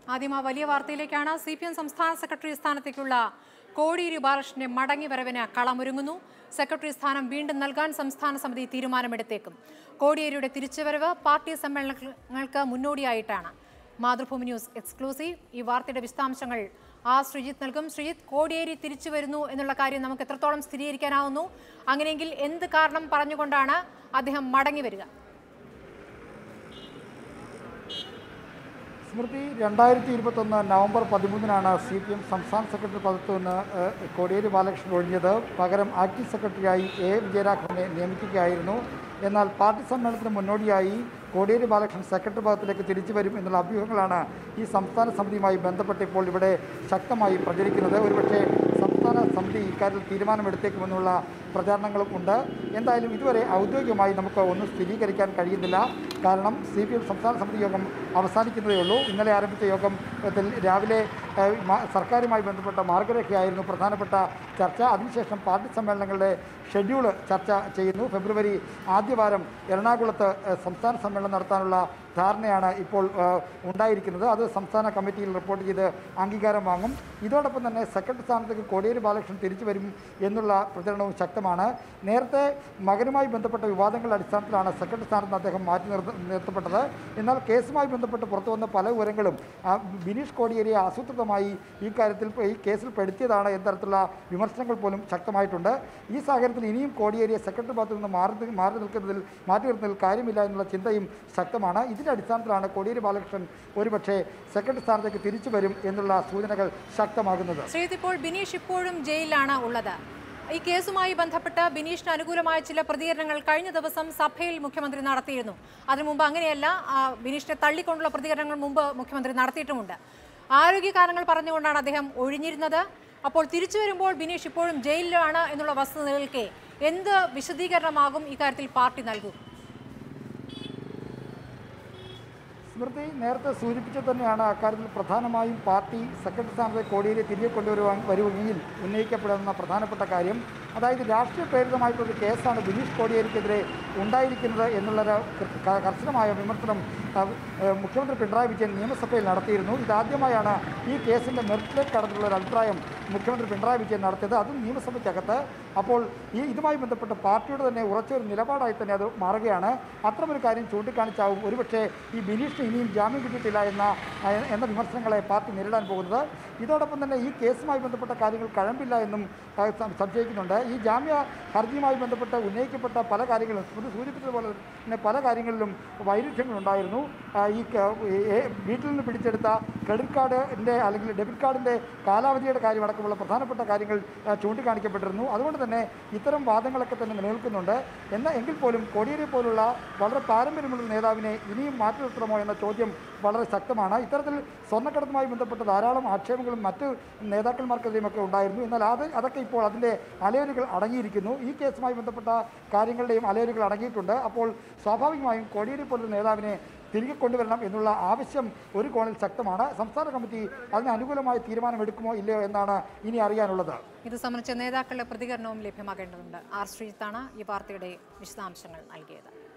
ആദ്യം ആ വലിയ വാർത്തയിലേക്കാണ് സി പി എം സംസ്ഥാന സെക്രട്ടറി സ്ഥാനത്തേക്കുള്ള കോടിയേരി ബാലകൃഷ്ണന്റെ മടങ്ങി വരവിന് കളമൊരുങ്ങുന്നു സെക്രട്ടറി സ്ഥാനം വീണ്ടും നൽകാൻ സംസ്ഥാന സമിതി തീരുമാനമെടുത്തേക്കും കോടിയേരിയുടെ തിരിച്ചുവരവ് പാർട്ടി സമ്മേളനങ്ങൾക്ക് മുന്നോടിയായിട്ടാണ് മാതൃഭൂമി ന്യൂസ് എക്സ്ക്ലൂസീവ് ഈ വാർത്തയുടെ വിശദാംശങ്ങൾ ആ ശ്രീജിത്ത് നൽകും ശ്രീജിത്ത് കോടിയേരി തിരിച്ചു വരുന്നു എന്നുള്ള കാര്യം നമുക്ക് എത്രത്തോളം സ്ഥിരീകരിക്കാനാവുന്നു അങ്ങനെയെങ്കിൽ എന്ത് കാരണം പറഞ്ഞുകൊണ്ടാണ് അദ്ദേഹം മടങ്ങി വരിക സ്മൃതി രണ്ടായിരത്തി ഇരുപത്തൊന്ന് നവംബർ പതിമൂന്നിനാണ് സി പി എം സംസ്ഥാന സെക്രട്ടറി പദത്തു നിന്ന് ഏഹ്, കോടിയേരി ബാലകൃഷ്ണൻ ഒഴിഞ്ഞത് പകരം ആക്ടിംഗ് സെക്രട്ടറിയായി എ വിജയരാഘവനെ നിയമിക്കുകയായിരുന്നു എന്നാൽ പാർട്ടി സമ്മേളനത്തിന് മുന്നോടിയായി കോടിയേരി ബാലകൃഷ്ണൻ സെക്രട്ടറി പദത്തിലേക്ക് തിരിച്ചു വരും എന്നുള്ള അഭ്യൂഹങ്ങളാണ് ഈ സംസ്ഥാന സമിതിയുമായി ബന്ധപ്പെട്ട് ഇപ്പോൾ ഇവിടെ ശക്തമായി പ്രചരിക്കുന്നത് ഒരുപക്ഷെ സംസ്ഥാന സമിതി ഇക്കാര്യത്തിൽ തീരുമാനമെടുത്തേക്കുമെന്നുള്ള പ്രചാരണങ്ങളും ഉണ്ട് എന്തായാലും ഇതുവരെ ഔദ്യോഗികമായി നമുക്ക് ഒന്നും സ്ഥിരീകരിക്കാൻ കഴിയുന്നില്ല കാരണം സി പി എം സംസ്ഥാന സമിതി യോഗം അവസാനിക്കുന്നതേ ഉള്ളൂ ഇന്നലെ ആരംഭിച്ച യോഗത്തിൽ രാവിലെ ഏഹ്, മ- സർക്കാരുമായി ബന്ധപ്പെട്ട മാർഗരേഖയായിരുന്നു പ്രധാനപ്പെട്ട ചർച്ച അതിനുശേഷം പാർട്ടി സമ്മേളനങ്ങളുടെ ഷെഡ്യൂള് ചർച്ച ചെയ്യുന്നു ഫെബ്രുവരി ആദ്യവാരം എറണാകുളത്ത് ഏഹ്, സംസ്ഥാന സമ്മേളനം നടത്താനുള്ള ധാരണയാണ് ഇപ്പോൾ ഏഹ്, ഉണ്ടായിരിക്കുന്നത് അത് സംസ്ഥാന കമ്മിറ്റിയിൽ റിപ്പോർട്ട് ചെയ്ത് അംഗീകാരം വാങ്ങും ഇതോടൊപ്പം തന്നെ സെക്രട്ടറി സ്ഥാനത്തേക്ക് കോടിയേരി ബാലകൃഷ്ണൻ തിരിച്ചു വരും എന്നുള്ള പ്രചരണവും ശക്തമാണ് നേരത്തെ മകനുമായി ബന്ധപ്പെട്ട വിവാദങ്ങളുടെ അടിസ്ഥാനത്തിലാണ് സെക്രട്ടറി സ്ഥാനത്ത് നിന്ന് അദ്ദേഹം മാറ്റി നിർത്ത നിർത്തപ്പെട്ടത് എന്നാൽ കേസുമായി ബന്ധപ്പെട്ട് പുറത്തു വന്ന പല വിവരങ്ങളും ആ, ബിനീഷ് കോടിയേരിയെ ആസൂത്രിതമായി ഈ കാര്യത്തിൽ ഈ കേസിൽ പെടുത്തിയതാണ് എന്ന തരത്തിലുള്ള വിമർശനങ്ങൾ പോലും ശക്തമായിട്ടുണ്ട് ഈ സാഹചര്യത്തിൽ ഇനിയും കോടിയേരിയെ സെക്രട്ടറി പദത്തിൽ നിന്ന് മാറി മാറി നിൽക്കുന്നതിൽ മാറ്റി നിർത്തുന്നതിൽ കാര്യമില്ല എന്നുള്ള ചിന്തയും ശക്തമാണ് ഇതിൻ്റെ അടിസ്ഥാനത്തിലാണ് കോടിയേരി ബാലകൃഷ്ണൻ ഒരുപക്ഷെ സെക്രട്ടറി സ്ഥാനത്തേക്ക് തിരിച്ചു വരും എന്നുള്ള സൂചനകൾ ശക്തമാകുന്നത് ശ്രീജിത്ത് ഇപ്പോൾ ബിനീഷ് ഇപ്പോഴും ജയിലിലാണ് ഉള്ളത് ഈ കേസുമായി ബന്ധപ്പെട്ട് ബിനീഷിന് അനുകൂലമായ ചില പ്രതികരണങ്ങൾ കഴിഞ്ഞ ദിവസം സഭയിൽ മുഖ്യമന്ത്രി നടത്തിയിരുന്നു അതിനു മുമ്പ് അങ്ങനെയല്ല ആ, ബിനീഷിനെ തള്ളിക്കൊണ്ടുള്ള പ്രതികരണങ്ങൾ മുമ്പ് മുഖ്യമന്ത്രി നടത്തിയിട്ടുമുണ്ട് ആരോഗ്യ കാരണങ്ങൾ പറഞ്ഞുകൊണ്ടാണ് അദ്ദേഹം ഒഴിഞ്ഞിരുന്നത് അപ്പോൾ തിരിച്ചു വരുമ്പോൾ ബിനീഷ് ഇപ്പോഴും ജയിലിലാണ് എന്നുള്ള വസ്തുത നിൽക്കെ എന്ത് വിശദീകരണമാകും ഇക്കാര്യത്തിൽ പാർട്ടി നൽകും സ്മൃതി നേരത്തെ സൂചിപ്പിച്ചത് തന്നെയാണ് അക്കാര്യത്തിൽ പ്രധാനമായും പാർട്ടി സെക്രട്ടറി സ്ഥാനത്ത് കോടിയേരി തിരികെ കൊണ്ടുവരുവാൻ വരുവകയിൽ ഉന്നയിക്കപ്പെടുന്ന പ്രധാനപ്പെട്ട കാര്യം അതായത് രാഷ്ട്രീയ പ്രേരിതമായിട്ടുള്ള കേസാണ് ബിനീഷ് കോടിയേരിക്കെതിരെ ഉണ്ടായിരിക്കുന്നത് എന്നുള്ള ഒരു ക- കർശനമായ വിമർശനം ആ, ഏഹ്, മുഖ്യമന്ത്രി പിണറായി വിജയൻ നിയമസഭയിൽ നടത്തിയിരുന്നു ഇതാദ്യമായാണ് ഈ കേസിൻ്റെ മെറിറ്റിലേക്ക് കടന്നുള്ള ഒരു അഭിപ്രായം മുഖ്യമന്ത്രി പിണറായി വിജയൻ നടത്തിയത് അതും നിയമസഭയ്ക്കകത്ത് അപ്പോൾ ഈ ഇതുമായി ബന്ധപ്പെട്ട് പാർട്ടിയുടെ തന്നെ ഉറച്ച ഒരു നിലപാടായി തന്നെ അത് മാറുകയാണ് അത്തരമൊരു കാര്യം ചൂണ്ടിക്കാണിച്ചാവും ഒരുപക്ഷെ ഈ ബിനീഷിന് ഇനിയും ജാമ്യം കിട്ടിയിട്ടില്ല എന്ന ആ, എന്ന വിമർശനങ്ങളെ പാർട്ടി നേരിടാൻ പോകുന്നത് ഇതോടൊപ്പം തന്നെ ഈ കേസുമായി ബന്ധപ്പെട്ട കാര്യങ്ങൾ കഴമ്പില്ല എന്നും ആ, സം- സംശയിക്കുന്നുണ്ട് ഈ ജാമ്യ ഹർജിയുമായി ബന്ധപ്പെട്ട് ഉന്നയിക്കപ്പെട്ട പല കാര്യങ്ങളും സ്മൃതി സൂചിപ്പിച്ചതുപോലെ തന്നെ പല കാര്യങ്ങളിലും വൈരുദ്ധ്യങ്ങളുണ്ടായിരുന്നു ആ, ഈ ക- ഏ- വീട്ടിൽ നിന്ന് പിടിച്ചെടുത്ത ക്രെഡിറ്റ് കാർഡിൻ്റെ അല്ലെങ്കിൽ ഡെബിറ്റ് കാർഡിൻ്റെ കാലാവധിയുടെ കാര്യമടക്കമുള്ള പ്രധാനപ്പെട്ട കാര്യങ്ങൾ ആ, ചൂണ്ടിക്കാണിക്കപ്പെട്ടിരുന്നു അതുകൊണ്ട് തന്നെ ഇത്തരം വാദങ്ങളൊക്കെ തന്നെ നിലനിൽക്കുന്നുണ്ട് എന്നാൽ എങ്കിൽ പോലും കോടിയേരി പോലുള്ള വളരെ പാരമ്പര്യമുള്ള നേതാവിനെ ഇനിയും മാറ്റി നിർത്തണമോ എന്ന ചോദ്യം വളരെ ശക്തമാണ് ഇത്തരത്തിൽ സ്വർണ്ണക്കടത്തുമായി ബന്ധപ്പെട്ട ധാരാളം ആക്ഷേപങ്ങളും മറ്റ് നേതാക്കന്മാർക്കെതിരെയുമൊക്കെ ഉണ്ടായിരുന്നു എന്നാൽ അത് അതൊക്കെ ഇപ്പോൾ അതിൻ്റെ അലയലുകൾ അടങ്ങിയിരിക്കുന്നു ഈ കേസുമായി ബന്ധപ്പെട്ട കാര്യങ്ങളുടെയും അലയലുകൾ അടങ്ങിയിട്ടുണ്ട് അപ്പോൾ സ്വാഭാവികമായും കോടിയേരി പോലുള്ള നേതാവിനെ തിരികെ കൊണ്ടുവരണം എന്നുള്ള ആവശ്യം ഒരു കോണിൽ ശക്തമാണ് സംസ്ഥാന കമ്മിറ്റി അതിന് അനുകൂലമായ തീരുമാനമെടുക്കുമോ ഇല്ലയോ എന്നാണ് ഇനി അറിയാനുള്ളത് ഇത് സംബന്ധിച്ച നേതാക്കളുടെ പ്രതികരണവും ലഭ്യമാകേണ്ടതുണ്ട് ആർ ശ്രീജിത്താണ് ഈ വാർത്തയുടെ വിശദാംശങ്ങൾ നൽകിയത്